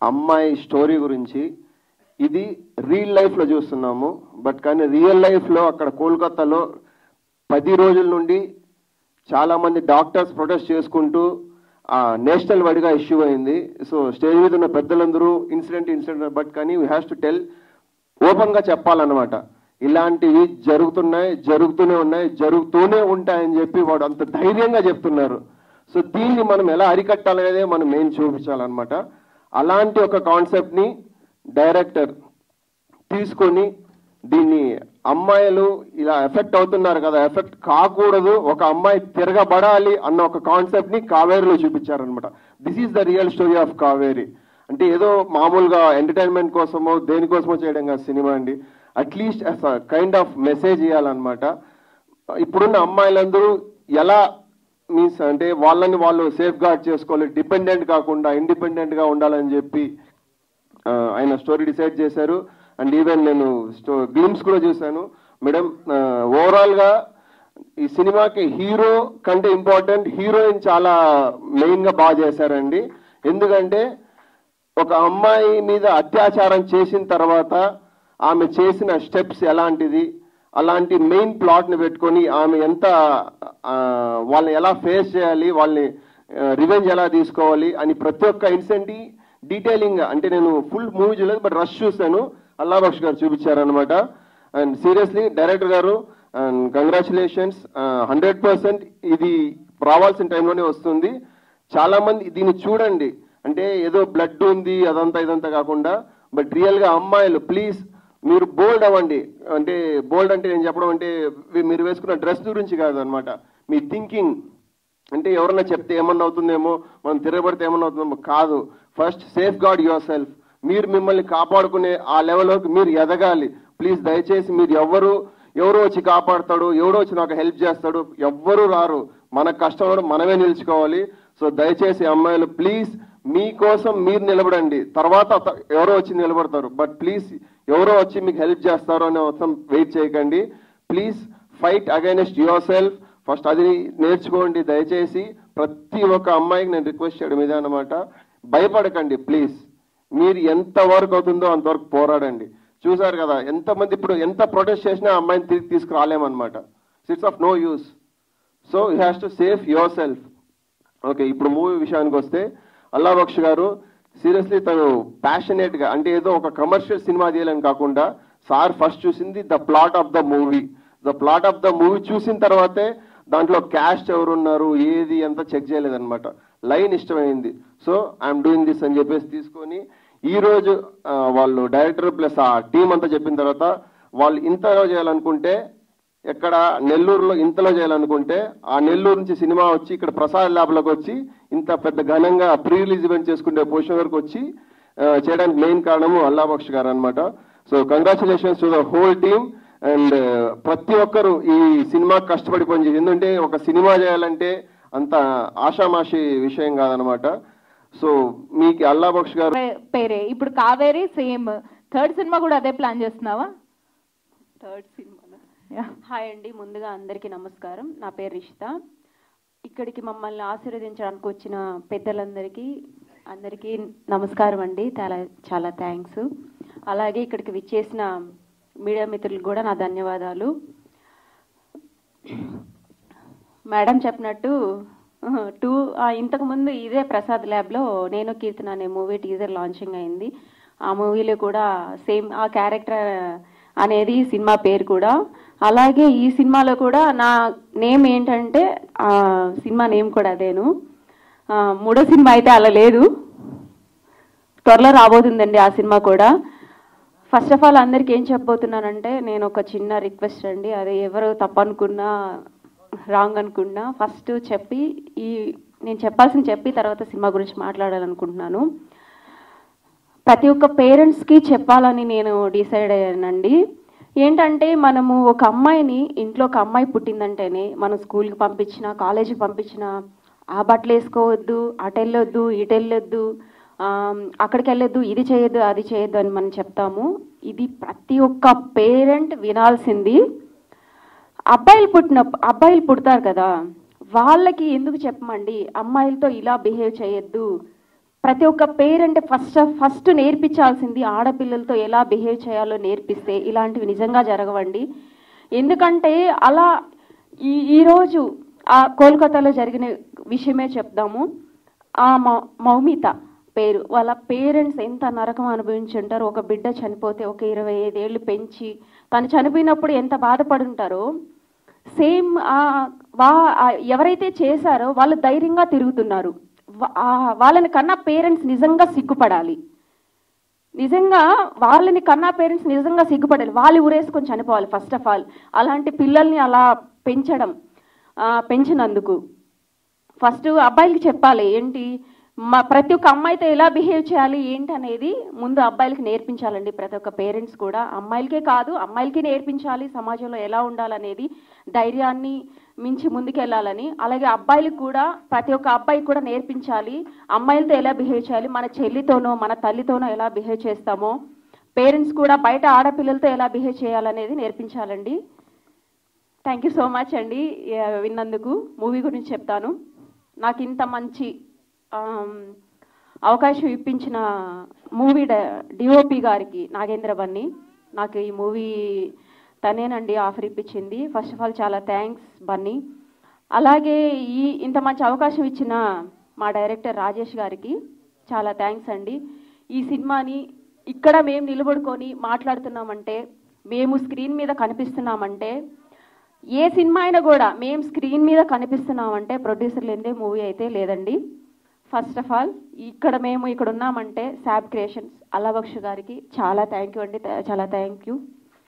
అమ్మాయి స్టోరీ గురించి ఇది రియల్ లైఫ్లో చూస్తున్నాము బట్ కానీ రియల్ లైఫ్లో అక్కడ కోల్కతాలో పది రోజుల నుండి చాలా మంది డాక్టర్స్ ప్రొటెస్ట్ చేసుకుంటూ నేషనల్ వైడ్గా ఇష్యూ అయింది సో స్టేజ్ మీద ఉన్న పెద్దలందరూ ఇన్సిడెంట్ ఇన్సిడెంట్ బట్ కానీ వీ హ్యాస్ టు టెల్ ఓపెన్గా చెప్పాలన్నమాట ఇలాంటివి జరుగుతున్నాయి జరుగుతూనే ఉన్నాయి జరుగుతూనే ఉంటాయని చెప్పి వాడు అంత ధైర్యంగా చెప్తున్నారు సో దీన్ని మనం ఎలా అరికట్టాలనేదే మనం మెయిన్ చూపించాలన్నమాట అలాంటి ఒక కాన్సెప్ట్ని డైరెక్టర్ తీసుకొని దీన్ని అమ్మాయిలు ఇలా ఎఫెక్ట్ అవుతున్నారు కదా ఎఫెక్ట్ కాకూడదు ఒక అమ్మాయి తిరగబడాలి అన్న ఒక కాన్సెప్ట్ ని కావేరిలో చూపించారనమాట this is the real story of Kaveri అంటే ఏదో మామూలుగా ఎంటర్టైన్మెంట్ కోసమో దేనికోసమో చేయడం కాదు సినిమా అండి అట్లీస్ట్ కైండ్ ఆఫ్ మెసేజ్ ఇవ్వాలన్నమాట ఇప్పుడున్న అమ్మాయిలందరూ ఎలా మీన్స్ అంటే వాళ్ళని వాళ్ళు సేఫ్ గార్డ్ చేసుకోవాలి డిపెండెంట్ కాకుండా ఇండిపెండెంట్ గా ఉండాలని చెప్పి ఆ, ఆయన స్టోరీ డిసైడ్ చేశారు అండ్ ఈవెన్ నేను స్టో గ్లిమ్స్ కూడా చూశాను మేడం ఓవరాల్ గా ఈ సినిమాకి హీరో కంటే ఇంపార్టెంట్ హీరోయిన్ చాలా మెయిన్ గా బాగా చేశారండి ఎందుకంటే ఒక అమ్మాయి మీద అత్యాచారం చేసిన తర్వాత ఆమె చేసిన స్టెప్స్ ఎలాంటిది అలాంటి మెయిన్ ప్లాట్ ని పెట్టుకొని ఆమె ఎంత ఆ, వాళ్ళని ఎలా ఫేస్ చేయాలి వాళ్ళని రివెంజ్ ఎలా తీసుకోవాలి అని ప్రతి ఒక్క ఇన్సిడెంట్ డీటెయిలింగ్ అంటే నేను ఫుల్ మూవీ చూడలేదు బట్ రష్ చూశాను అల్లా బక్ష్ గారు చూపించారనమాట అండ్ సీరియస్లీ డైరెక్టర్ గారు అండ్ కంగ్రాచులేషన్స్ హండ్రెడ్ పర్సెంట్ ఇది రావాల్సిన టైంలోనే వస్తుంది చాలా మంది దీన్ని చూడండి అంటే ఏదో బ్లడ్ ఉంది అదంతా ఇదంతా కాకుండా బట్ రియల్ గా అమ్మాయిలు ప్లీజ్ మీరు బోల్డ్ అవ్వండి అంటే బోల్డ్ అంటే నేను చెప్పడం అంటే వి- మీరు వేసుకున్న డ్రెస్ గురించి కాదు అనమాట మీ థింకింగ్ అంటే ఎవరన్నా చెప్తే ఏమన్నా అవుతుందేమో మనం తిరగబడితే ఏమన్నా అవుతుందేమో కాదు first safeguard yourself మీరు మిమ్మల్ని కాపాడుకునే ఆ లెవెల్లోకి మీరు ఎదగాలి ప్లీజ్ దయచేసి మీరు ఎవరు ఎవరో వచ్చి కాపాడతాడు ఎవరో వచ్చి నాకు హెల్ప్ చేస్తాడు ఎవ్వరు రారు మన కష్టంలో మనమే నిలుచుకోవాలి సో దయచేసి అమ్మాయిలు ప్లీజ్ మీకోసం మీరు నిలబడండి తర్వాత త- ఎవరో వచ్చి నిలబడతారు బట్ ప్లీజ్ ఎవరో వచ్చి మీకు హెల్ప్ చేస్తారో అనే మొత్తం వెయిట్ చేయకండి please fight against yourself first అది నేర్చుకోండి దయచేసి ప్రతి ఒక్క అమ్మాయికి నేను రిక్వెస్ట్ చేయడం ఇదే అనమాట భయపడకండి ప్లీజ్ మీరు ఎంత వరకు అవుతుందో అంతవరకు పోరాడండి చూసారు కదా ఎంతమంది ఇప్పుడు ఎంత ప్రొటెస్ట్ చేసినా ఆ అమ్మాయిని తిరిగి తీసుకురాలేమన్నమాట it's of no use so you has to safe yourself okay ఇప్పుడు మూవీ విషయానికి వస్తే అల్లా బక్ష్ గారు సీరియస్లీ తను ప్యాషనేట్ గా అంటే ఏదో ఒక కమర్షియల్ సినిమా తీయాలని కాకుండా సార్ ఫస్ట్ చూసింది the plot of the movie the plot of the movie చూసిన తర్వాతే దాంట్లో క్యాస్ట్ ఎవరున్నారు ఏది అంతా చెక్ చేయలేదన్నమాట లైన్ ఇష్టమైంది సో ఐఎమ్ డూయింగ్ దిస్ అని చెప్పేసి తీసుకొని ఈ రోజు ఆ, వాళ్ళు డైరెక్టర్ ప్లస్ ఆ టీం అంతా చెప్పిన తర్వాత వాళ్ళు ఇంతలో చేయాలనుకుంటే ఎక్కడ నెల్లూరులో ఇంతలో చేయాలనుకుంటే ఆ నెల్లూరు నుంచి సినిమా వచ్చి ఇక్కడ ప్రసాద్ ల్యాబ్లోకి వచ్చి ఇంత పెద్ద ఘనంగా ప్రీ రిలీజ్ ఈవెంట్ చేసుకునే పొజిషన్ వరకు వచ్చి ఆ, చేయడానికి మెయిన్ కారణము అల్లా బక్ష్ గారు అనమాట so congratulations to the whole team and ప్రతి ఒక్కరు ఈ సినిమా కష్టపడి పనిచేసి ఎందుకంటే ఒక సినిమా చేయాలంటే అంత ఆషామాషి విషయం కాదనమాట సో మీకు అల్లా బక్ష్ గారు పే- పేరే ఇప్పుడు కావేరి సేమ్ థర్డ్ సినిమా కూడా అదే ప్లాన్ చేస్తున్నావా థర్డ్ సినిమా Yeah. హాయ్ అండి ముందుగా అందరికీ నమస్కారం నా పేరు రిషిత ఇక్కడికి మమ్మల్ని ఆశీర్వదించడానికి వచ్చిన పెద్దలందరికీ అందరికీ నమస్కారం అండి చాలా చాలా థ్యాంక్స్ అలాగే ఇక్కడికి విచ్చేసిన మీడియా మిత్రులకు కూడా నా ధన్యవాదాలు మేడం చెప్పినట్టు టూ ఇంతకు ముందు ఇదే ప్రసాద్ ల్యాబ్లో నేను కీర్తన అనే మూవీ టీజర్ లాంచింగ్ అయింది ఆ మూవీలో కూడా సేమ్ ఆ క్యారెక్టర్ అనేది సినిమా పేరు కూడా అలాగే ఈ సినిమాలో కూడా నా నేమ్ ఏంటంటే ఆ, సినిమా నేమ్ కూడా అదేను ఆ, మూడో సినిమా అయితే అలా లేదు త్వరలో రాబోతుందండి ఆ సినిమా కూడా ఫస్ట్ ఆఫ్ ఆల్ అందరికి ఏం చెప్పబోతున్నానంటే నేను ఒక చిన్న రిక్వెస్ట్ అండి అది ఎవరు తప్పనుకున్నా రాంగ్ అనుకున్నా ఫస్ట్ చెప్పి ఈ నేను చెప్పాల్సింది చెప్పి తర్వాత సినిమా గురించి మాట్లాడాలనుకుంటున్నాను ప్రతి ఒక్క పేరెంట్స్కి చెప్పాలని నేను డిసైడ్ అయ్యానండి ఏంటంటే మనము ఒక అమ్మాయిని ఇంట్లో ఒక అమ్మాయి పుట్టిందంటేనే మనం స్కూల్కి పంపించిన కాలేజీకి పంపించిన ఆ బట్టలు వేసుకోవద్దు అటు వెళ్ళొద్దు ఇటు వెళ్ళొద్దు ఆమ్, అక్కడికి వెళ్ళొద్దు ఇది చేయొద్దు అది చేయొద్దు అని మనం చెప్తాము ఇది ప్రతి ఒక్క పేరెంట్ వినాల్సింది అబ్బాయిలు పుట్టిన అబ్బాయిలు పుడతారు కదా వాళ్ళకి ఎందుకు చెప్పమండి అమ్మాయిలతో ఇలా బిహేవ్ చేయొద్దు ప్రతి ఒక్క పేరెంట్ ఫస్ట్ ఫస్ట్ నేర్పించాల్సింది ఆడపిల్లలతో ఎలా బిహేవ్ చేయాలో నేర్పిస్తే ఇలాంటివి నిజంగా జరగవండి ఎందుకంటే అలా ఈ ఈరోజు ఆ కోల్కతాలో జరిగిన విషయమే చెప్దాము ఆ మౌ- మౌమిత పేరు వాళ్ళ పేరెంట్స్ ఎంత నరకం అనుభవించి ఉంటారో ఒక బిడ్డ చనిపోతే ఒక ఇరవై ఐదేళ్ళు పెంచి తను చనిపోయినప్పుడు ఎంత బాధపడి ఉంటారో సేమ్ వా ఆ ఎవరైతే చేశారో వాళ్ళు ధైర్యంగా తిరుగుతున్నారు వా- ఆ వాళ్ళని కన్నా పేరెంట్స్ నిజంగా సిగ్గుపడాలి నిజంగా వాళ్ళని కన్నా పేరెంట్స్ నిజంగా సిగ్గుపడాలి వాళ్ళు ఊరేసుకొని చనిపోవాలి ఫస్ట్ ఆఫ్ ఆల్ అలాంటి పిల్లల్ని అలా పెంచడం ఆ, పెంచినందుకు ఫస్ట్ అబ్బాయిలకి చెప్పాలి ఏంటి మా ప్రతి ఒక్క అమ్మాయితో ఎలా బిహేవ్ చేయాలి ఏంటి అనేది ముందు అబ్బాయిలకి నేర్పించాలండి ప్రతి ఒక్క పేరెంట్స్ కూడా అమ్మాయిలకే కాదు అమ్మాయిలకి నేర్పించాలి సమాజంలో ఎలా ఉండాలనేది ధైర్యాన్ని మించి ముందుకెళ్ళాలని అలాగే అబ్బాయిలకు కూడా ప్రతి ఒక్క అబ్బాయికి కూడా నేర్పించాలి అమ్మాయిలతో ఎలా బిహేవ్ చేయాలి మన చెల్లితోనో మన తల్లితోనో ఎలా బిహేవ్ చేస్తామో పేరెంట్స్ కూడా బయట ఆడపిల్లలతో ఎలా బిహేవ్ చేయాలనేది నేర్పించాలండి థ్యాంక్ యూ సో మచ్ అండి ఆ, విన్నందుకు మూవీ గురించి చెప్తాను నాకు ఇంత మంచి ఆమ్, అవకాశం ఇప్పించిన మూవీ డిఓపి గారికి నాగేంద్ర బన్ని నాకు ఈ మూవీ తనేనండి ఆఫర్ ఇప్పించింది ఫస్ట్ ఆఫ్ ఆల్ చాలా థ్యాంక్స్ బన్నీ అలాగే ఈ ఇంత మంచి అవకాశం ఇచ్చిన మా డైరెక్టర్ రాజేష్ గారికి చాలా థ్యాంక్స్ అండి ఈ సినిమాని ఇక్కడ మేము నిలబడుకొని మాట్లాడుతున్నామంటే మేము స్క్రీన్ మీద కనిపిస్తున్నామంటే ఏ సినిమా అయినా కూడా మేము స్క్రీన్ మీద కనిపిస్తున్నామంటే ప్రొడ్యూసర్ లేదే మూవీ అయితే లేదండి ఫస్ట్ ఆఫ్ ఆల్ ఇక్కడ మేము ఇక్కడ ఉన్నామంటే శాబ్ క్రియేషన్స్ అల్లబక్షు గారికి చాలా థ్యాంక్ యూ అండి థా- చాలా థ్యాంక్ యూ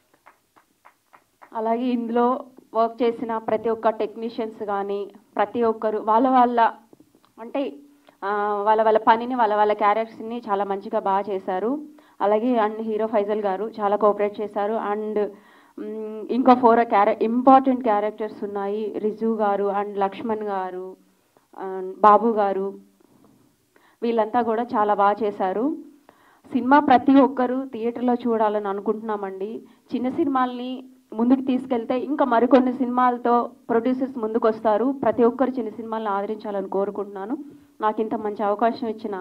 అలాగే ఇందులో వర్క్ చేసిన ప్రతి ఒక్క టెక్నీషియన్స్ కానీ ప్రతి ఒక్కరు వాళ్ళ వాళ్ళ అంటే ఆ, వాళ్ళ వాళ్ళ పనిని వాళ్ళ వాళ్ళ క్యారెక్టర్స్ని చాలా మంచిగా బాగా చేశారు అలాగే అండ్ హీరో ఫైజల్ గారు చాలా కోఆపరేట్ చేశారు అండ్ మ్, ఇంకో ఫోర్ క్యారె ఇంపార్టెంట్ క్యారెక్టర్స్ ఉన్నాయి రిజు గారు అండ్ లక్ష్మణ్ గారు అండ్ బాబు గారు వీళ్ళంతా కూడా చాలా బాగా చేశారు సినిమా ప్రతి ఒక్కరూ థియేటర్లో చూడాలని అనుకుంటున్నామండి చిన్న సినిమాల్ని ముందుకు తీసుకెళ్తే ఇంకా మరికొన్ని సినిమాలతో ప్రొడ్యూసర్స్ ముందుకు వస్తారు ప్రతి ఒక్కరు చిన్న సినిమాలను ఆదరించాలని కోరుకుంటున్నాను నాకు ఇంత మంచి అవకాశం ఇచ్చిన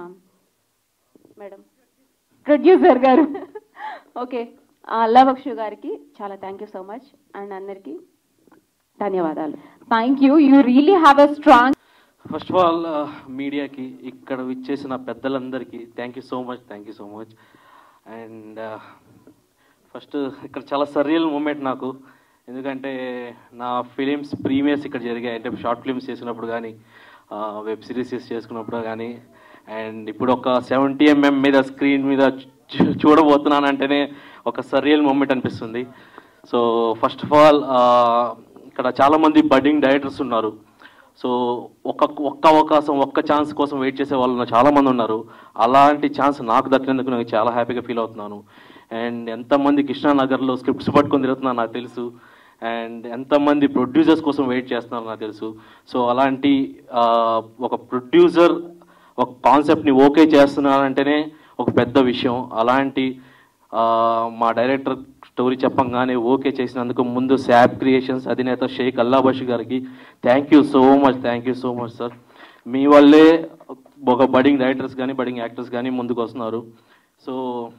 మేడం ప్రొడ్యూసర్ గారు ఓకే అల్లాబక్షు గారికి చాలా thank you so much and అందరికీ ధన్యవాదాలు thank you you really have a strong first of all మీడియాకి ఇక్కడ విచ్చేసిన పెద్దలందరికీ thank you so much thank you so much and first ఇక్కడ చాలా సరియల్ మూమెంట్ నాకు ఎందుకంటే నా ఫిలిమ్స్ ప్రీమియర్స్ ఇక్కడ జరిగాయి అంటే షార్ట్ ఫిల్మ్స్ చేసినప్పుడు కానీ వెబ్ సిరీస్ చేసుకున్నప్పుడు కానీ అండ్ ఇప్పుడు ఒక సెవెంటీ ఎంఎం మీద స్క్రీన్ మీద చూ- చూడబోతున్నానంటేనే ఒక సరియల్ మూమెంట్ అనిపిస్తుంది సో ఫస్ట్ ఆఫ్ ఆల్ ఇక్కడ చాలామంది బడ్డింగ్ డైరెక్టర్స్ ఉన్నారు సో ఒక్క ఒక్క అవకాశం ఒక్క ఛాన్స్ కోసం వెయిట్ చేసే వాళ్ళు చాలా మంది ఉన్నారు అలాంటి ఛాన్స్ నాకు దక్కినందుకు నేను చాలా హ్యాపీగా ఫీల్ అవుతున్నాను అండ్ ఎంతమంది కృష్ణానగర్లో స్క్రిప్ట్స్ పట్టుకొని తిరుగుతున్నారు నాకు తెలుసు అండ్ ఎంతమంది ప్రొడ్యూసర్స్ కోసం వెయిట్ చేస్తున్నారు నాకు తెలుసు సో అలాంటి ఆ, ఒక ప్రొడ్యూసర్ ఒక కాన్సెప్ట్ని ఓకే చేస్తున్నారంటేనే ఒక పెద్ద విషయం అలాంటి ఆ, మా డైరెక్టర్ స్టోరీ చెప్పంగానే ఓకే చేసినందుకు ముందు శాప్ క్రియేషన్స్ అధినేత షేక్ అల్లాబష్ గారికి thank you so much thank you so much sir మీ వల్లే ఒక బడింగ్ డైరెక్టర్స్ కానీ బడింగ్ యాక్టర్స్ కానీ ముందుకు వస్తున్నారు సో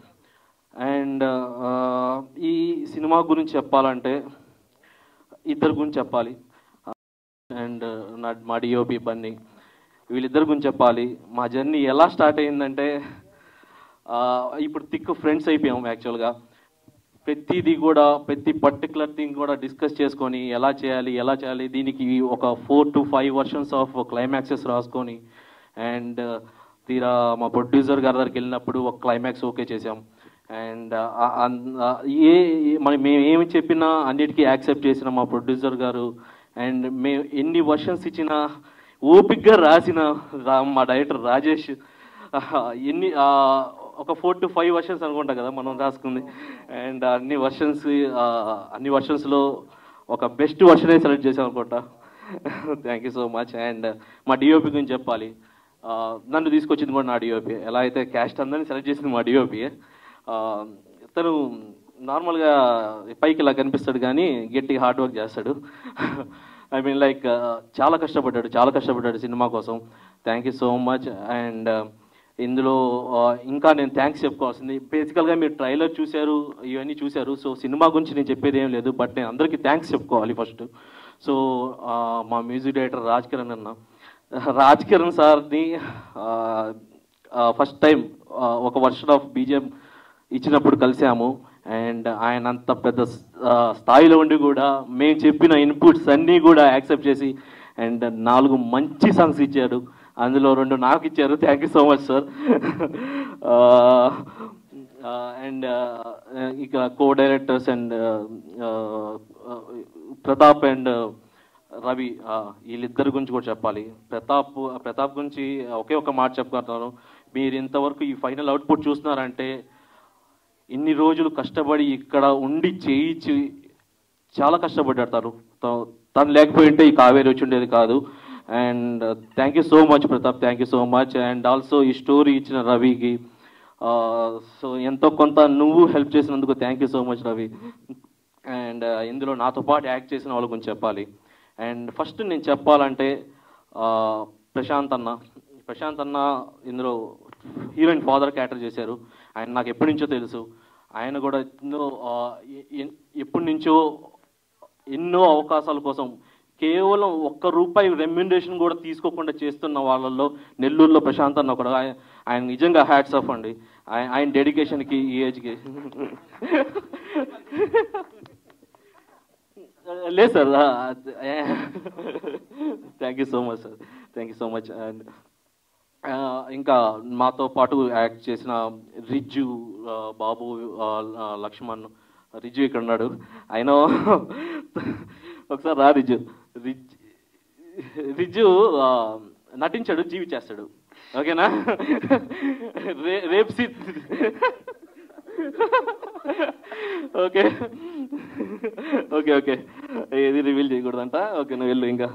అండ్ ఈ సినిమా గురించి చెప్పాలంటే ఇద్దరు గురించి చెప్పాలి అండ్ నా మా డిఓపి బన్నీ వీళ్ళిద్దరి గురించి చెప్పాలి మా జర్నీ ఎలా స్టార్ట్ అయిందంటే ఆ, ఇప్పుడు థిక్ ఫ్రెండ్స్ అయిపోయాం యాక్చువల్గా ప్రతిదీ కూడా ప్రతి పర్టికులర్ థింగ్ కూడా డిస్కస్ చేసుకొని ఎలా చేయాలి ఎలా చేయాలి దీనికి ఒక four to five versions of climaxes రాసుకొని అండ్ తీరా మా ప్రొడ్యూసర్ గారి దగ్గరికి వెళ్ళినప్పుడు ఒక క్లైమాక్స్ ఓకే చేసాం అండ్ ఏ ఏ- మరి మేము ఏమి చెప్పినా అన్నిటికీ యాక్సెప్ట్ చేసిన మా ప్రొడ్యూసర్ గారు అండ్ మేము ఎన్ని వర్షన్స్ ఇచ్చినా ఓపిక్గా రాసిన రా- మా డైరెక్టర్ రాజేష్ ఆహా, ఎన్ని ఆ, ఒక ఫోర్ టు ఫైవ్ వర్షన్స్ అనుకుంటా కదా మనం రాసుకుంది అండ్ అన్ని వర్షన్స్ అన్ని వర్షన్స్లో ఒక బెస్ట్ వర్షనే సెలెక్ట్ చేసాం అనుకుంటా thank you so much and మా డిఓపి గురించి చెప్పాలి ఆ, నన్ను తీసుకొచ్చింది కూడా నా డిఓపి ఎలా అయితే క్యాస్ట్ అందరినీ సెలెక్ట్ చేసింది మా డిఓపి తను నార్మల్గా పైకి ఇలా కనిపిస్తాడు కానీ గట్టిగా హార్డ్ వర్క్ చేస్తాడు ఐ మీన్ లైక్ చాలా కష్టపడ్డాడు చాలా కష్టపడ్డాడు సినిమా కోసం thank you so much and ఇందులో ఆ, ఇంకా నేను థ్యాంక్స్ చెప్పుకోవాల్సింది బేసికల్గా మీరు ట్రైలర్ చూశారు ఇవన్నీ చూశారు సో సినిమా గురించి నేను చెప్పేది ఏం లేదు బట్ నేను అందరికీ థ్యాంక్స్ చెప్పుకోవాలి ఫస్ట్ సో ఆ, మా మ్యూజిక్ డైరెక్టర్ రాజ్ కిరణ్ అన్న రాజ్ కిరణ్ సార్ని ఫస్ట్ టైం ఒక వర్షన్ ఆఫ్ బీజిఎం ఇచ్చినప్పుడు కలిసాము అండ్ ఆయన అంత పెద్ద ఆ, స్థాయిలో ఉండి కూడా మేము చెప్పిన ఇన్పుట్స్ అన్నీ కూడా యాక్సెప్ట్ చేసి అండ్ నాలుగు మంచి సాంగ్స్ ఇచ్చారు అందులో రెండు నాకు ఇచ్చారు thank you so much sir and ఇక co directors and Pratap and Ravi ఆ, వీళ్ళిద్దరి గురించి కూడా చెప్పాలి ప్రతాప్ ప్రతాప్ గురించి ఒకే ఒక మాట చెప్పుకుంటున్నాను మీరు ఇంతవరకు ఈ ఫైనల్ అవుట్పుట్ చూస్తున్నారంటే ఇన్ని రోజులు కష్టపడి ఇక్కడ ఉండి చేయించి చాలా కష్టపడ్డాడు తను త- తను లేకపోయింటే ఈ కావేరి వచ్చి ఉండేది కాదు and thank you so much Pratap thank you so much and also ఈ స్టోరీ ఇచ్చిన రవికి సో ఎంతో కొంత నువ్వు హెల్ప్ చేసినందుకు thank you so much Ravi and ఇందులో నాతో పాటు యాక్ట్ చేసిన వాళ్ళ గురించి చెప్పాలి అండ్ ఫస్ట్ నేను చెప్పాలంటే ఆ, ప్రశాంత్ అన్న ప్రశాంత్ అన్న ఇందులో హీరోయిన్ ఫాదర్ క్యాటర్ చేశారు ఆయన నాకు ఎప్పటి నుంచో తెలుసు ఆయన కూడా ఎన్నో ఆ, ఎ- ఎ- ఎప్పటి నుంచో ఎన్నో అవకాశాల కోసం కేవలం ఒక్క రూపాయి రెమ్యునరేషన్ కూడా తీసుకోకుండా చేస్తున్న వాళ్ళల్లో నెల్లూరులో ప్రశాంత్ అన్న కూడా ఆయన ఆయన నిజంగా హ్యాట్స్ ఆఫ్ అండి ఆయన ఆయన డెడికేషన్కి ఈ ఏజ్కి లేదు sir thank you so much sir thank you so much and ఇంకా మాతో పాటు యాక్ట్ చేసిన రిజ్జు ఆ, బాబు ఆ, ఆ, లక్ష్మణ్ రిజ్జు ఇక్కడ ఉన్నాడు ఆయన ఒకసారి రా రిజ్జు రిజ్ రిజ్జు ఆ, నటించాడు జీవి చేస్తాడు ఓకేనా రే రేపు సీ ఓకే ఓకే ఓకే ఏది రివీల్ చేయకూడదంట ఓకే నువ్వు వెళ్ళు ఇంకా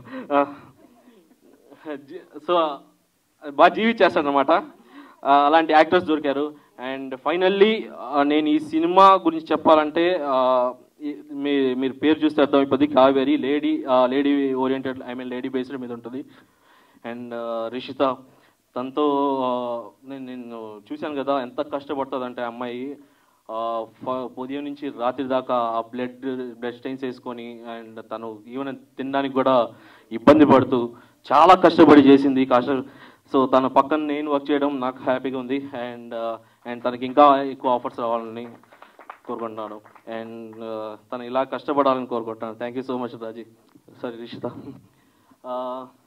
సో బాగా జీవించేస్తాడు అనమాట అలాంటి యాక్టర్స్ దొరికారు అండ్ ఫైనల్లీ నేను ఈ సినిమా గురించి చెప్పాలంటే ఆ, ఈ- మీ మీరు పేరు చూస్తే అర్థమైపోద్ది Kaveri lady lady oriented I mean lady based మీద ఉంటుంది అండ్ రిషిత తనతో ఆ, నేను నేను చూశాను కదా ఎంత కష్టపడుతుందంటే ఆ అమ్మాయి ఆ, ఫ- ఉదయం నుంచి రాత్రి దాకా ఆ బ్లడ్ బ్లడ్ స్టైన్స్ వేసుకొని అండ్ తను ఈవెన్ తినడానికి కూడా ఇబ్బంది పడుతూ చాలా కష్టపడి చేసింది కష్ట సో తన పక్కన నేను వర్క్ చేయడం నాకు హ్యాపీగా ఉంది అండ్ అండ్ తనకి ఇంకా ఎక్కువ ఆఫర్స్ రావాలని కోరుకుంటున్నాను అండ్ తను ఇలా కష్టపడాలని కోరుకుంటున్నాను thank you so much Raji sorry Rishita ఆ,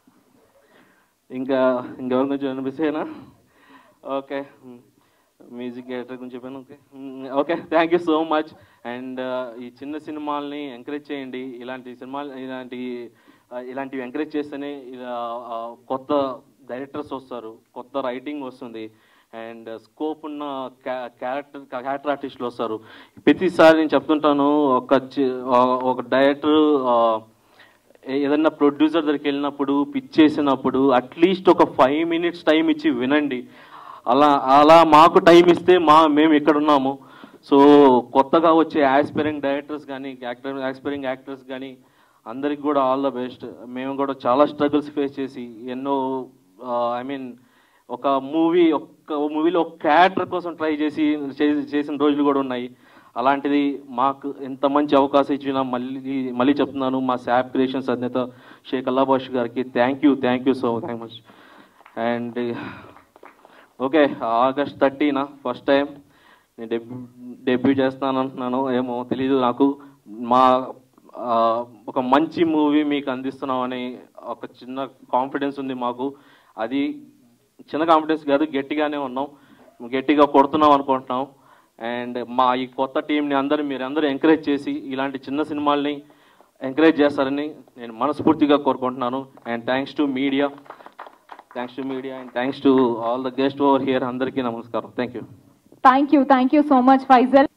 ఇంకా ఇంకెవరి గురించి అనిపిస్తేనా ఓకే మ్యూజిక్ డైరెక్టర్ గురించి చెప్పాను okay okay thank you so much and ఈ చిన్న సినిమాల్ని ఎంకరేజ్ చేయండి ఇలాంటి సినిమాలు ఇలాంటి ఆ, ఇలాంటివి ఎంకరేజ్ చేస్తేనే ఇలా ఆ, కొత్త డైరెక్టర్స్ వస్తారు కొత్త రైటింగ్ వస్తుంది అండ్ స్కోప్ ఉన్న క్యారెక్టర్ క్యారెక్టర్ ఆర్టిస్టులు వస్తారు ప్రతిసారి నేను చెప్తుంటాను ఒక చి- ఆ- ఒక డైరెక్టర్ ఏదన్నా ప్రొడ్యూసర్ దగ్గరికి వెళ్ళినప్పుడు పిచ్ చేసినప్పుడు అట్లీస్ట్ ఒక ఫైవ్ మినిట్స్ టైం ఇచ్చి వినండి అలా అలా మాకు టైం ఇస్తే మా మేము ఇక్కడ ఉన్నాము సో కొత్తగా వచ్చే యాస్పైరింగ్ డైరెక్టర్స్ కానీ యాక్టర్ యాస్పైరింగ్ యాక్టర్స్ కానీ అందరికి కూడా ఆల్ ద బెస్ట్ మేము కూడా చాలా స్ట్రగుల్స్ ఫేస్ చేసి ఎన్నో ఐ మీన్ ఒక మూవీ ఒక్క మూవీలో ఒక క్యారెక్టర్ కోసం ట్రై చేసి చేసి- చేసిన రోజులు కూడా ఉన్నాయి అలాంటిది మాకు ఎంత మంచి అవకాశం ఇచ్చినా మళ్ళీ మళ్ళీ చెప్తున్నాను మా శాప్ క్రియేషన్స్ అధినేత షేక్ అల్లాబాష్ గారికి thank you thank you so thank much and okay August thirteen first time నేను డెబ్యూ డెబ్యూ చేస్తాను అంటున్నాను ఏమో తెలీదు నాకు మా ఆ, ఒక మంచి మూవీ మీకు అందిస్తున్నామని ఒక చిన్న కాన్ఫిడెన్స్ ఉంది మాకు అది చిన్న కాన్ఫిడెన్స్ కాదు గట్టిగానే ఉన్నాం గట్టిగా కొడుతున్నాం అనుకుంటున్నాం అండ్ మా ఈ కొత్త టీంని అందరూ మీరు అందరూ ఎంకరేజ్ చేసి ఇలాంటి చిన్న సినిమాల్ని ఎంకరేజ్ చేస్తారని నేను మనస్ఫూర్తిగా కోరుకుంటున్నాను and thanks to media thanks to media and thanks to all the guest over here అందరికీ నమస్కారం thank you thank you thank you so much Faizal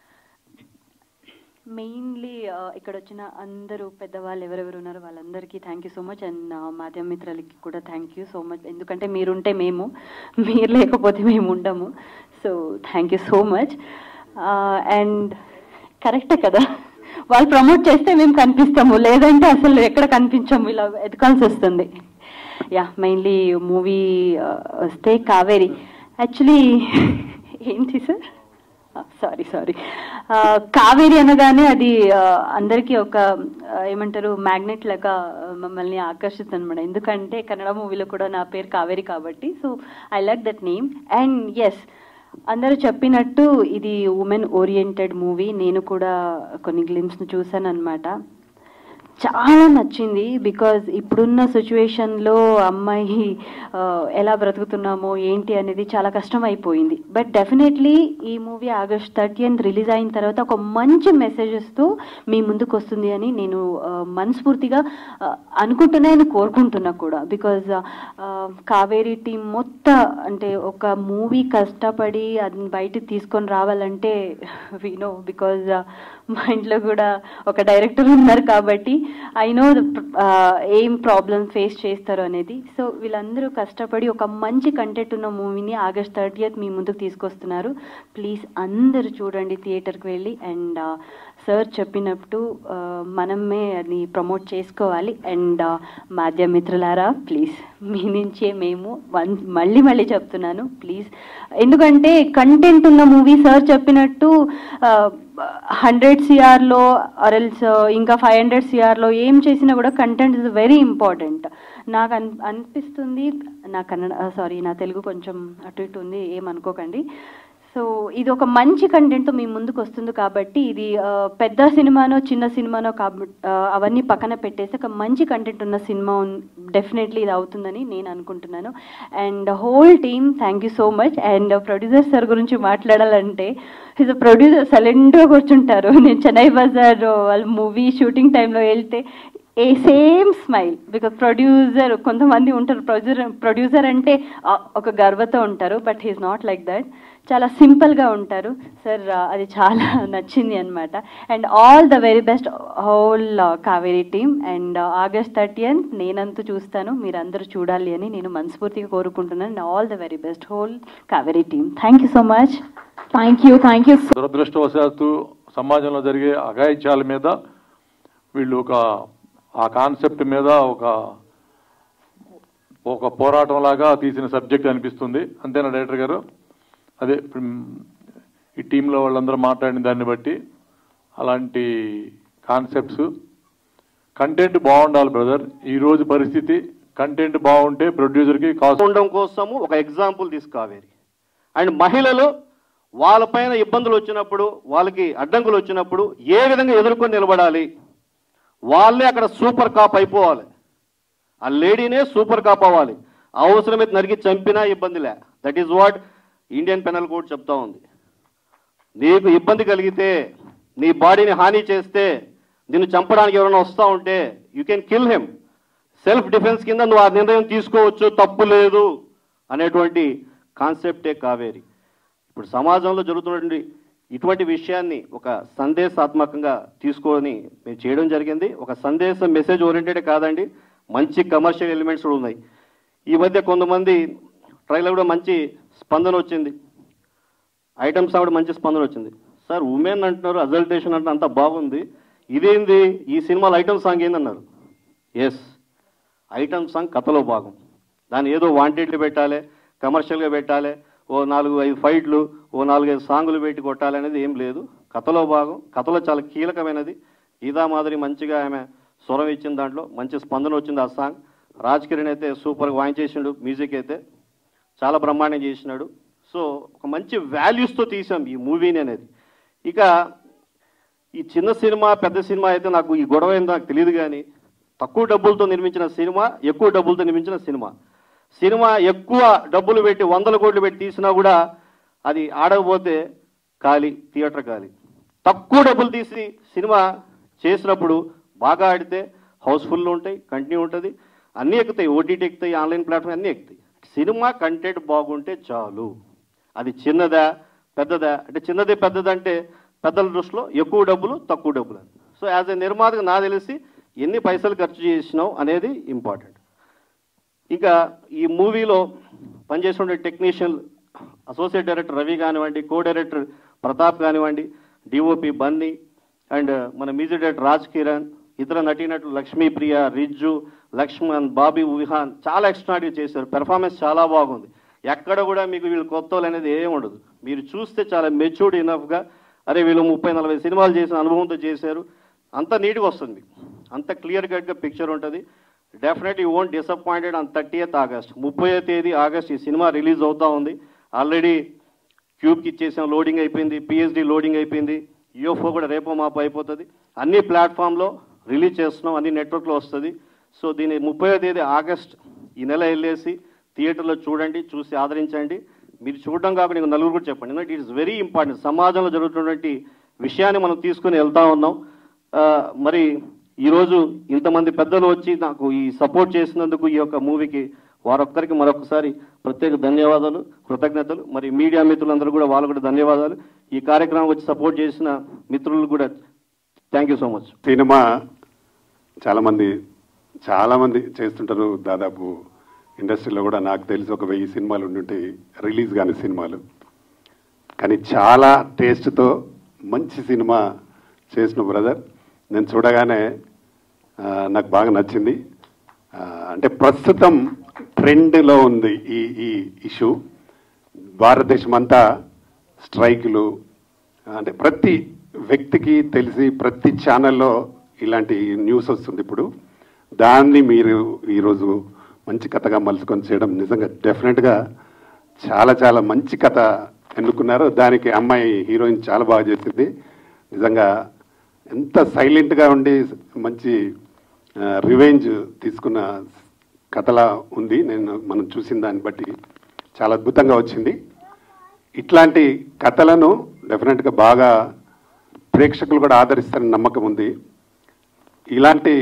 mainly ఇక్కడ వచ్చిన అందరూ పెద్దవాళ్ళు ఎవరెవరు ఉన్నారో వాళ్ళందరికీ thank you so much and మాధ్యమ మిత్రులకి కూడా థ్యాంక్ యూ సో మచ్ ఎందుకంటే మీరుంటే మేము మీరు లేకపోతే మేము ఉండము so thank you so much and కరెక్టే కదా వాళ్ళు ప్రమోట్ చేస్తే మేము కనిపిస్తాము లేదంటే అసలు ఎక్కడ కనిపించము ఇలా ఎదకాల్సి వస్తుంది యా మెయిన్లీ మూవీ వస్తే కావేరి యాక్చువల్లీ ఏంటి సార్ సారీ సారీ కావేరి అనగానే అది ఆ, అందరికీ ఒక ఆ, ఏమంటారు మ్యాగ్నెట్ లాగా ఆ, మమ్మల్ని ఆకర్షిస్తుంది అనమాట ఎందుకంటే కన్నడ మూవీలో కూడా నా పేరు కావేరి కాబట్టి so I like that name and yes అందరూ చెప్పినట్టు ఇది ఉమెన్ ఓరియంటెడ్ మూవీ నేను కూడా కొన్ని గ్లిమ్స్ను చూశాను అనమాట చాలా నచ్చింది బికాజ్ ఇప్పుడున్న సిచ్యువేషన్లో అమ్మాయి ఆ, ఎలా బ్రతుకుతున్నామో ఏంటి అనేది చాలా కష్టం అయిపోయింది బట్ డెఫినెట్లీ ఈ మూవీ ఆగస్ట్ థర్టీన్త్ రిలీజ్ అయిన తర్వాత ఒక మంచి మెసేజెస్తో మీ ముందుకు వస్తుంది అని నేను ఆ, మనస్ఫూర్తిగా ఆ, అనుకుంటున్నాను కోరుకుంటున్నా కూడా బికాజ్ కావేరీ టీం మొత్తం అంటే ఒక మూవీ కష్టపడి అది బయటకు తీసుకొని రావాలంటే వినో బికాజ్ మా ఇంట్లో కూడా ఒక డైరెక్టర్ ఉన్నారు కాబట్టి ఐ నో ఏం ప్రాబ్లమ్ ఫేస్ చేస్తారు అనేది సో వీళ్ళందరూ కష్టపడి ఒక మంచి కంటెంట్ ఉన్న మూవీని ఆగస్ట్ థర్టీయత్ మీ ముందుకు తీసుకొస్తున్నారు ప్లీజ్ అందరూ చూడండి థియేటర్కి వెళ్ళి అండ్ సార్ చెప్పినట్టు ఆ, మనమే అది ప్రమోట్ చేసుకోవాలి అండ్ మాధ్యమిత్రులారా ప్లీజ్ మీ నుంచే మేము వన్ మళ్ళీ మళ్ళీ చెప్తున్నాను ప్లీజ్ ఎందుకంటే కంటెంట్ ఉన్న మూవీ సార్ చెప్పినట్టు హండ్రెడ్ సిఆర్లో ఆర్ఎల్స్ ఇంకా ఫైవ్ హండ్రెడ్ సిఆర్లో ఏం చేసినా కూడా కంటెంట్ ఇస్ వెరీ ఇంపార్టెంట్ నాకు అన్ అనిపిస్తుంది నా కన్నడ సారీ నా తెలుగు కొంచెం అటు ఇటు ఉంది ఏమనుకోకండి సో ఇది ఒక మంచి కంటెంట్తో మీ ముందుకు వస్తుంది కాబట్టి ఇది ఆ, పెద్ద సినిమానో చిన్న సినిమానో కాబట్టి అవన్నీ పక్కన పెట్టేసి ఒక మంచి కంటెంట్ ఉన్న సినిమా డెఫినెట్లీ ఇది అవుతుందని నేను అనుకుంటున్నాను and whole team thank you so much and producer sir గురించి మాట్లాడాలంటే ఇస్ ప్రొడ్యూసర్ సైలెంట్గా కూర్చుంటారు నేను చెన్నై బజార్ వాళ్ళ మూవీ షూటింగ్ టైంలో వెళ్తే a same smile because producer కొంతమంది ఉంటారు ప్రొడ్యూసర్ ప్రొడ్యూసర్ అంటే ఆ, ఒక గర్వతో ఉంటారు but he's not like that చాలా సింపుల్గా ఉంటారు సార్ అది చాలా నచ్చింది అనమాట and all the very best whole Kaveri team and August thirteen నేనంతూ చూస్తాను మీరందరూ చూడాలి అని నేను మనస్ఫూర్తిగా కోరుకుంటున్నాను and all the very best whole Kaveri team thank you so much thank you thank you దురదృష్టవశాత్తు సమాజంలో జరిగే అఘాయిత్యాల మీద వీళ్ళు ఒక ఆ కాన్సెప్ట్ మీద ఒక ఒక పోరాటం లాగా తీసిన సబ్జెక్ట్ అనిపిస్తుంది అంతేనా డైరెక్టర్ గారు అదే ఇప్పుడు ఈ టీంలో వాళ్ళందరూ మాట్లాడిన దాన్ని బట్టి అలాంటి కాన్సెప్ట్స్ కంటెంట్ బాగుండాలి బ్రదర్ ఈ రోజు పరిస్థితి కంటెంట్ బాగుంటే ప్రొడ్యూసర్కి కాస్ట్ ఉండడం కోసము ఒక ఎగ్జాంపుల్ తీసుకావేరి అండ్ మహిళలు వాళ్ళపైన ఇబ్బందులు వచ్చినప్పుడు వాళ్ళకి అడ్డంకులు వచ్చినప్పుడు ఏ విధంగా ఎదుర్కొని నిలబడాలి వాళ్ళే అక్కడ సూపర్ కాప్ అయిపోవాలి ఆ లేడీనే సూపర్ కాప్ అవ్వాలి అవసరమైతే నరికి చంపినా ఇబ్బందిలే that is what Indian penal code చెప్తా ఉంది నీకు ఇబ్బంది కలిగితే నీ బాడీని హాని చేస్తే నిన్ను చంపడానికి ఎవరైనా వస్తూ ఉంటే you can kill him self defence కింద నువ్వు ఆ నిర్ణయం తీసుకోవచ్చు తప్పు లేదు అనేటువంటి కాన్సెప్టే కావేరి ఇప్పుడు సమాజంలో జరుగుతున్నటువంటి ఇటువంటి విషయాన్ని ఒక సందేశాత్మకంగా తీసుకొని మేము చేయడం జరిగింది ఒక సందేశం మెసేజ్ ఓరియంటెడ్ కాదండి మంచి కమర్షియల్ ఎలిమెంట్స్ కూడా ఉన్నాయి ఈ మధ్య కొంతమంది ట్రైలర్ కూడా మంచి స్పందన వచ్చింది ఐటమ్స్ కూడా మంచి స్పందన వచ్చింది సార్ ఉమెన్ అంటున్నారు అజల్టేషన్ అంటే అంత బాగుంది ఇదేంది ఈ సినిమాలో ఐటమ్ సాంగ్ ఏందన్నారు ఎస్ ఐటమ్ సాంగ్ కథలో భాగం దాన్ని ఏదో వాంటెడ్లు పెట్టాలి కమర్షియల్గా పెట్టాలి ఓ నాలుగు ఐదు ఫైట్లు ఓ నాలుగైదు సాంగులు పెట్టి కొట్టాలి అనేది ఏం లేదు కథలో భాగం కథలో చాలా కీలకమైనది గీతా మాదిరి మంచిగా ఆమె స్వరం ఇచ్చిన దాంట్లో మంచి స్పందన వచ్చింది ఆ సాంగ్ రాజ్ కిరణ్ అయితే సూపర్గా వాయించేసిండు మ్యూజిక్ అయితే చాలా బ్రహ్మాండంగా చేసినాడు సో ఒక మంచి వాల్యూస్తో తీసాం ఈ మూవీని అనేది ఇక ఈ చిన్న సినిమా పెద్ద సినిమా అయితే నాకు ఈ గొడవ ఏందో నాకు తెలియదు కానీ తక్కువ డబ్బులతో నిర్మించిన సినిమా ఎక్కువ డబ్బులతో నిర్మించిన సినిమా సినిమా ఎక్కువ డబ్బులు పెట్టి వందల కోట్లు పెట్టి తీసినా కూడా అది ఆడకపోతే ఖాళీ థియేటర్ ఖాళీ తక్కువ డబ్బులు తీసి సినిమా చేసినప్పుడు బాగా ఆడితే హౌస్ఫుల్ ఉంటాయి కంటిన్యూ ఉంటుంది అన్నీ ఎక్కుతాయి ఓటీటీ ఎక్కుతాయి ఆన్లైన్ ప్లాట్ఫామ్ అన్నీ ఎక్కుతాయి సినిమా కంటెంట్ బాగుంటే చాలు అది చిన్నదా పెద్దదా అంటే చిన్నది పెద్దదంటే పెద్దల దృష్టిలో ఎక్కువ డబ్బులు తక్కువ డబ్బులు అని సో యాజ్ ఎ నిర్మాతగా నా తెలిసి ఎన్ని పైసలు ఖర్చు చేసినావు అనేది ఇంపార్టెంట్ ఇంకా ఈ మూవీలో పనిచేసిన టెక్నీషియన్ అసోసియేట్ డైరెక్టర్ రవి కానివ్వండి కో డైరెక్టర్ ప్రతాప్ కానివ్వండి డిఓపి బన్నీ అండ్ మన మ్యూజిక్ డైరెక్టర్ రాజ్ కిరణ్ ఇతర నటీనటులు లక్ష్మీప్రియ రిజ్జు లక్ష్మణ్ బాబీ విహాన్ చాలా ఎక్స్ట్రాడినరీ చేశారు పెర్ఫార్మెన్స్ చాలా బాగుంది ఎక్కడ కూడా మీకు వీళ్ళు కొత్త వాళ్ళు అనేది ఏం ఉండదు మీరు చూస్తే చాలా మెచ్యూర్డ్ ఇనఫ్గా అరే వీళ్ళు ముప్పై నలభై సినిమాలు చేసిన అనుభవంతో చేశారు అంత నీట్గా వస్తుంది మీకు అంత క్లియర్ కట్గా పిక్చర్ ఉంటుంది definitely won't disappointed on thirtieth August ముప్పై తేదీ ఆగస్ట్ ఈ సినిమా రిలీజ్ అవుతా ఉంది ఆల్రెడీ క్యూబ్కి ఇచ్చేసాం లోడింగ్ అయిపోయింది పిహెచ్డి లోడింగ్ అయిపోయింది యూఎఫ్ఓ కూడా రేపో మాపు అయిపోతుంది అన్ని ప్లాట్ఫామ్లో రిలీజ్ చేస్తున్నాం అన్ని నెట్వర్క్లో వస్తుంది సో దీని ముప్పై తేదీ ఆగస్ట్ ఈ నెల వెళ్ళేసి థియేటర్లో చూడండి చూసి ఆదరించండి మీరు చూడడం కాకుండా ఇంకో నలుగురు కూడా చెప్పండి ఎందుకంటే ఇట్ ఇస్ వెరీ ఇంపార్టెంట్ సమాజంలో జరుగుతున్నటువంటి విషయాన్ని మనం తీసుకుని వెళ్తా ఉన్నాం ఆ, మరి ఈరోజు ఇంతమంది పెద్దలు వచ్చి నాకు ఈ సపోర్ట్ చేసినందుకు ఈ యొక్క మూవీకి వారొక్కరికి మరొకసారి ప్రత్యేక ధన్యవాదాలు కృతజ్ఞతలు మరి మీడియా మిత్రులందరూ కూడా వాళ్ళు కూడా ధన్యవాదాలు ఈ కార్యక్రమం వచ్చి సపోర్ట్ చేసిన మిత్రులు కూడా thank you so much cinema చాలామంది చాలామంది చేస్తుంటారు దాదాపు ఇండస్ట్రీలో కూడా నాకు తెలిసి ఒక వెయ్యి సినిమాలు ఉండుంటాయి రిలీజ్ కాని సినిమాలు కానీ చాలా టేస్ట్తో మంచి సినిమా చేసిన బ్రదర్ నేను చూడగానే ఆ, నాకు బాగా నచ్చింది ఆ, అంటే ప్రస్తుతం ట్రెండ్లో ఉంది ఈ ఈ ఇష్యూ భారతదేశం అంతా స్ట్రైకులు అంటే ప్రతి వ్యక్తికి తెలిసి ప్రతి ఛానల్లో ఇలాంటి న్యూస్ వస్తుంది ఇప్పుడు దాన్ని మీరు ఈరోజు మంచి కథగా మలుచుకొని చేయడం నిజంగా డెఫినెట్గా చాలా చాలా మంచి కథ ఎన్నుకున్నారు దానికి అమ్మాయి హీరోయిన్ చాలా బాగా చేసింది నిజంగా ఎంత సైలెంట్గా ఉండి మంచి రివెంజ్ తీసుకున్న కథలా ఉంది నేను మనం చూసిన దాన్ని బట్టి చాలా అద్భుతంగా వచ్చింది ఇట్లాంటి కథలను డెఫినెట్గా బాగా ప్రేక్షకులు కూడా ఆదరిస్తారని నమ్మకం ఉంది ఇలాంటి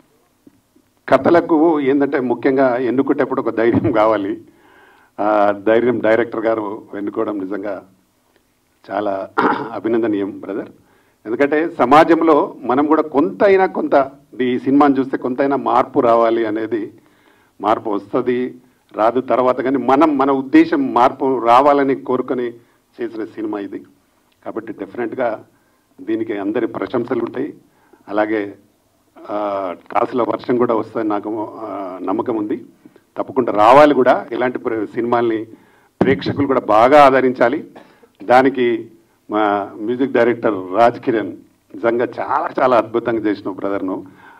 కథలకు ఏంటంటే ముఖ్యంగా ఎన్నుకునేటప్పుడు ఒక ధైర్యం కావాలి ఆ ధైర్యం డైరెక్టర్ గారు ఎన్నుకోవడం నిజంగా చాలా అభినందనీయం బ్రదర్ ఎందుకంటే సమాజంలో మనం కూడా కొంతైనా కొంత ఈ సినిమాని చూస్తే కొంతైనా మార్పు రావాలి అనేది మార్పు వస్తుంది రాదు తర్వాత కానీ మనం మన ఉద్దేశం మార్పు రావాలని కోరుకొని చేసిన సినిమా ఇది కాబట్టి డెఫినెట్గా దీనికి అందరి ప్రశంసలు ఉంటాయి అలాగే ఆ, కాసుల వర్షం కూడా వస్తుంది నాకు ఆ, నమ్మకం ఉంది తప్పకుండా రావాలి కూడా ఇలాంటి ప్ర- సినిమాల్ని ప్రేక్షకులు కూడా బాగా ఆదరించాలి దానికి మా మ్యూజిక్ డైరెక్టర్ రాజ్ కిరణ్ నిజంగా చాలా చాలా అద్భుతంగా చేసిన బ్రదర్ను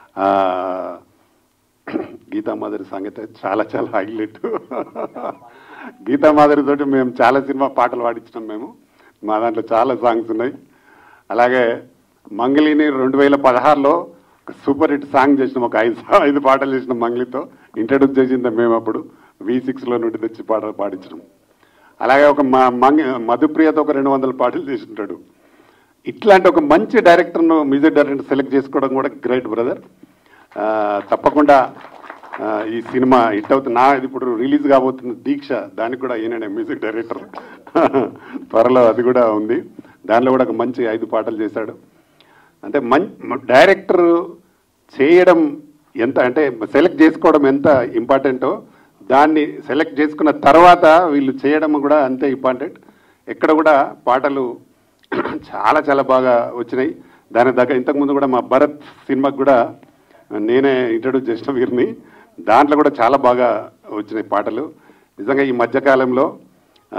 గీతామాధురి సంగతి చాలా చాలా హైలైట్ గీతామాధురి తోటి మేము చాలా సినిమా పాటలు పాడించినాం మేము మా దాంట్లో చాలా సాంగ్స్ ఉన్నాయి అలాగే మంగళిని రెండు వేల పదహారులో ఒక సూపర్ హిట్ సాంగ్ చేసినాం ఒక ఐదు సా- ఐదు పాటలు చేసినాం మంగళితో ఇంట్రడ్యూస్ చేసింది మేము అప్పుడు వి సిక్స్లో నుండి తెచ్చి పాటలు పాడించినాం అలాగే ఒక మా మంగ మధుప్రియతో ఒక రెండు వందల పాటలు చేసింటాడు ఇట్లాంటి ఒక మంచి డైరెక్టర్ను మ్యూజిక్ డైరెక్టర్ సెలెక్ట్ చేసుకోవడం కూడా గ్రేట్ బ్రదర్ తప్పకుండా ఆ, ఈ సినిమా హిట్ అవుతుంది నా ఇది ఇప్పుడు రిలీజ్ కాబోతున్న దీక్ష దానికి కూడా ఈయననే మ్యూజిక్ డైరెక్టర్ త్వరలో అది కూడా ఉంది దానిలో కూడా ఒక మంచి ఐదు పాటలు చేశాడు అంటే మం డైరెక్టర్ చేయడం ఎంత అంటే సెలెక్ట్ చేసుకోవడం ఎంత ఇంపార్టెంటో దాన్ని సెలెక్ట్ చేసుకున్న తర్వాత వీళ్ళు చేయడం కూడా అంతే ఇంపార్టెంట్ ఎక్కడ కూడా పాటలు చాలా చాలా బాగా వచ్చినాయి దాని దగ్గర ఇంతకుముందు కూడా మా భరత్ సినిమాకి కూడా నేనే ఇంట్రడ్యూస్ చేసిన వీరిని దాంట్లో కూడా చాలా బాగా వచ్చినాయి పాటలు నిజంగా ఈ మధ్యకాలంలో ఆ,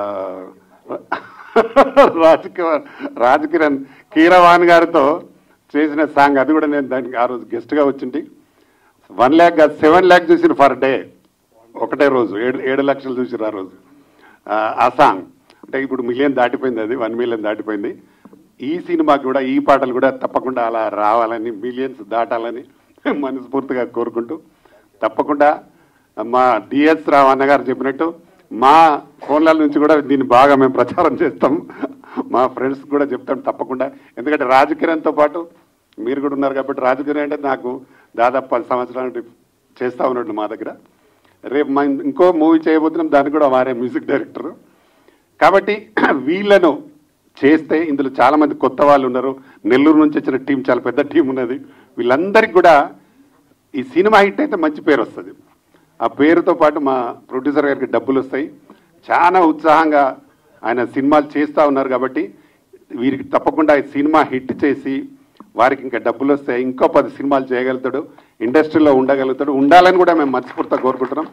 రాజకిరణ్ రాజకిరణ్ కీరవాణి గారితో చేసిన సాంగ్ అది కూడా నేను దానికి ఆ రోజు గెస్ట్గా వచ్చింది వన్ ల్యాక్ కాదు సెవెన్ ల్యాక్ చూసిన ఫర్ డే ఒకటే రోజు ఏడు ఏడు లక్షలు చూసిరు ఆ రోజు ఆ, ఆ సాంగ్ అంటే ఇప్పుడు మిలియన్ దాటిపోయింది అది వన్ మిలియన్ దాటిపోయింది ఈ సినిమాకి కూడా ఈ పాటలు కూడా తప్పకుండా అలా రావాలని మిలియన్స్ దాటాలని మనస్ఫూర్తిగా కోరుకుంటూ తప్పకుండా మా డిఎస్ రావు అన్నగారు చెప్పినట్టు మా ఫోన్ల నుంచి కూడా దీన్ని బాగా మేము ప్రచారం చేస్తాం మా ఫ్రెండ్స్ కూడా చెప్తాం తప్పకుండా ఎందుకంటే రాజకీయంతో పాటు మీరు కూడా ఉన్నారు కాబట్టి రాజకీయం అంటే నాకు దాదాపు పది సంవత్సరాల నుండి చేస్తా ఉన్నట్టు మా దగ్గర రేపు మా ఇంకో మూవీ చేయబోతున్నాం దానికి కూడా వారే మ్యూజిక్ డైరెక్టర్ కాబట్టి వీళ్ళను చేస్తే ఇందులో చాలా మంది కొత్త వాళ్ళు ఉన్నారు నెల్లూరు నుంచి వచ్చిన టీం చాలా పెద్ద టీం ఉన్నది వీళ్ళందరికీ కూడా ఈ సినిమా హిట్ అయితే మంచి పేరు వస్తుంది ఆ పేరుతో పాటు మా ప్రొడ్యూసర్ గారికి డబ్బులు వస్తాయి చాలా ఉత్సాహంగా ఆయన సినిమాలు చేస్తూ ఉన్నారు కాబట్టి వీరికి తప్పకుండా ఈ సినిమా హిట్ చేసి వారికి ఇంకా డబ్బులు వస్తాయి ఇంకో పది సినిమాలు చేయగలుగుతాడు ఇండస్ట్రీలో ఉండగలుగుతాడు ఉండాలని కూడా మేము మనస్ఫూర్తిగా కోరుకుంటున్నాం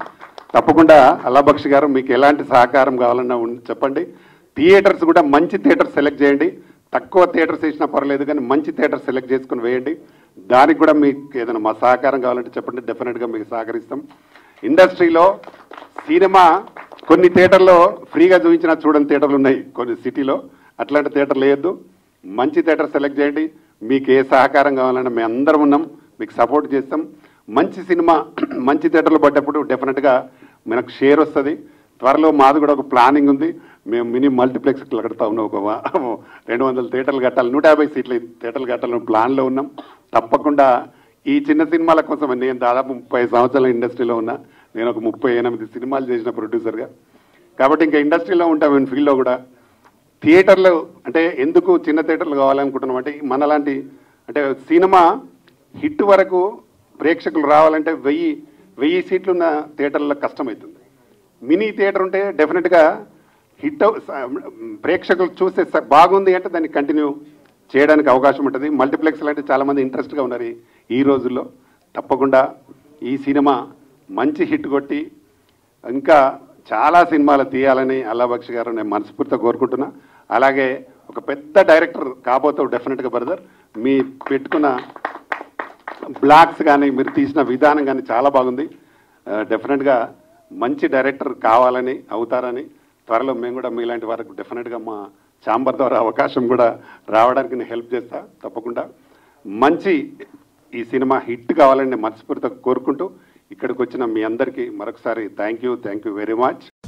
తప్పకుండా అల్లాబక్షి గారు మీకు ఎలాంటి సహకారం కావాలన్నా ఉన్- చెప్పండి థియేటర్స్ కూడా మంచి థియేటర్ సెలెక్ట్ చేయండి తక్కువ థియేటర్స్ వేసినా పర్లేదు కానీ మంచి థియేటర్ సెలెక్ట్ చేసుకుని వేయండి దానికి కూడా మీకు ఏదైనా మా సహకారం కావాలంటే చెప్పండి డెఫినెట్గా మీకు సహకరిస్తాం ఇండస్ట్రీలో సినిమా కొన్ని థియేటర్లో ఫ్రీగా చూపించిన చూడని థియేటర్లు ఉన్నాయి కొన్ని సిటీలో అట్లాంటి థియేటర్లు వేయద్దు మంచి థియేటర్ సెలెక్ట్ చేయండి మీకు ఏ సహకారం కావాలన్నా మేము అందరం ఉన్నాం మీకు సపోర్ట్ చేస్తాం మంచి సినిమా మంచి థియేటర్లు పడ్డప్పుడు డెఫినెట్గా మనకు షేర్ వస్తుంది త్వరలో మాది కూడా ఒక ప్లానింగ్ ఉంది మేము మినీ మల్టీప్లెక్స్ కడతా ఉన్నాం ఒక వా- రెండు వందల థియేటర్లు కట్టాలి నూట యాభై సీట్ల థియేటర్లు కట్టాలని ప్లాన్లో ఉన్నాం తప్పకుండా ఈ చిన్న సినిమాల కోసం నేను దాదాపు ముప్పై సంవత్సరాల ఇండస్ట్రీలో ఉన్నా నేను ఒక ముప్పై ఎనిమిది సినిమాలు చేసిన ప్రొడ్యూసర్గా కాబట్టి ఇంకా ఇండస్ట్రీలో ఉంటాం నేను ఫీల్డ్లో కూడా థియేటర్లు అంటే ఎందుకు చిన్న థియేటర్లు కావాలనుకుంటున్నాం అంటే మనలాంటి అంటే సినిమా హిట్ వరకు ప్రేక్షకులు రావాలంటే వెయ్యి వెయ్యి సీట్లు ఉన్న థియేటర్లో కష్టమవుతుంది మినీ థియేటర్ ఉంటే డెఫినెట్గా హిట్ అవ్- స- ప్రేక్షకులు చూస్తే స- బాగుంది అంటే దాన్ని కంటిన్యూ చేయడానికి అవకాశం ఉంటుంది మల్టీప్లెక్స్ అంటే చాలామంది ఇంట్రెస్ట్గా ఉన్నారు ఈ- ఈ రోజుల్లో తప్పకుండా ఈ సినిమా మంచి హిట్ కొట్టి ఇంకా చాలా సినిమాలు తీయాలని అల్లాబక్షి గారు నేను మనస్ఫూర్తిగా కోరుకుంటున్నా అలాగే ఒక పెద్ద డైరెక్టర్ కాబోతావు డెఫినెట్గా బ్రదర్ మీ పెట్టుకున్న బ్లాక్స్ కానీ మీరు తీసిన విధానం కానీ చాలా బాగుంది ఆ, డెఫినెట్గా మంచి డైరెక్టర్ కావాలని అవుతారని త్వరలో మేము కూడా మీలాంటి వారికి డెఫినెట్గా మా ఛాంబర్ ద్వారా అవకాశం కూడా రావడానికి నేను హెల్ప్ చేస్తా తప్పకుండా మంచి ఈ సినిమా హిట్ కావాలని నేను మనస్ఫూర్తిగా కోరుకుంటూ ఇక్కడికి వచ్చిన మీ అందరికీ మరొకసారి thank you thank you very much